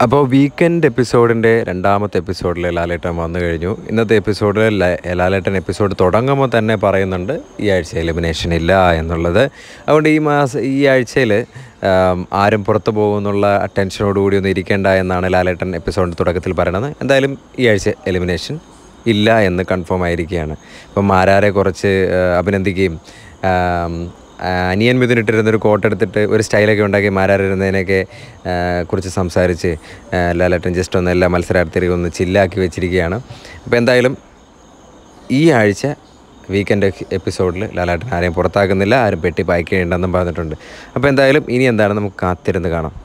അപ്പോൾ വീക്കെൻഡ് എപ്പിസോഡിൻ്റെ രണ്ടാമത്തെ എപ്പിസോഡിൽ ലാലേട്ടൻ വന്നു കഴിഞ്ഞു ഇന്നത്തെ എപ്പിസോഡിൽ ല- ലാലേട്ടൻ എപ്പിസോഡ് തുടങ്ങുമ്പോൾ തന്നെ പറയുന്നുണ്ട് ഈ ആഴ്ച എലിമിനേഷൻ ഇല്ല എന്നുള്ളത് അതുകൊണ്ട് ഈ മാസം ഈ ആഴ്ചയിൽ ആരും പുറത്തു പോകുമെന്നുള്ള ടെൻഷനോടുകൂടി ഒന്നും ഇരിക്കേണ്ട എന്നാണ് ലാലേട്ടൻ എപ്പിസോഡിൻ്റെ തുടക്കത്തിൽ പറയുന്നത് എന്തായാലും ഈ ആഴ്ച എലിമിനേഷൻ ഇല്ല എന്ന് കൺഫേം ആയിരിക്കുകയാണ് ഇപ്പം മാരാരെ കുറച്ച് ആ, അഭിനന്ദിക്കുകയും ആം, ആ, അനിയൻ മിഥുനിട്ടിരുന്നൊരു കോട്ട് എടുത്തിട്ട് ഒരു സ്റ്റൈലൊക്കെ ഉണ്ടാക്കി മാരാറിരുന്നതിനൊക്കെ ആ, കുറിച്ച് സംസാരിച്ച് ആ, ലാലേട്ടൻ ജസ്റ്റ് ഒന്ന് എല്ലാ മത്സരാർത്ഥികളെ ഒന്ന് ചില്ലാക്കി വെച്ചിരിക്കുകയാണ് അപ്പോൾ എന്തായാലും ഈ ആഴ്ച വീക്കെൻഡ് എപ്പിസോഡിൽ ലാലേട്ടൻ ആരെയും പുറത്താക്കുന്നില്ല ആരും പെട്ടി പായ്ക്കേണ്ടെന്നും പറഞ്ഞിട്ടുണ്ട് അപ്പോൾ എന്തായാലും ഇനി എന്താണ് നമുക്ക് കാത്തിരുന്ന് കാണാം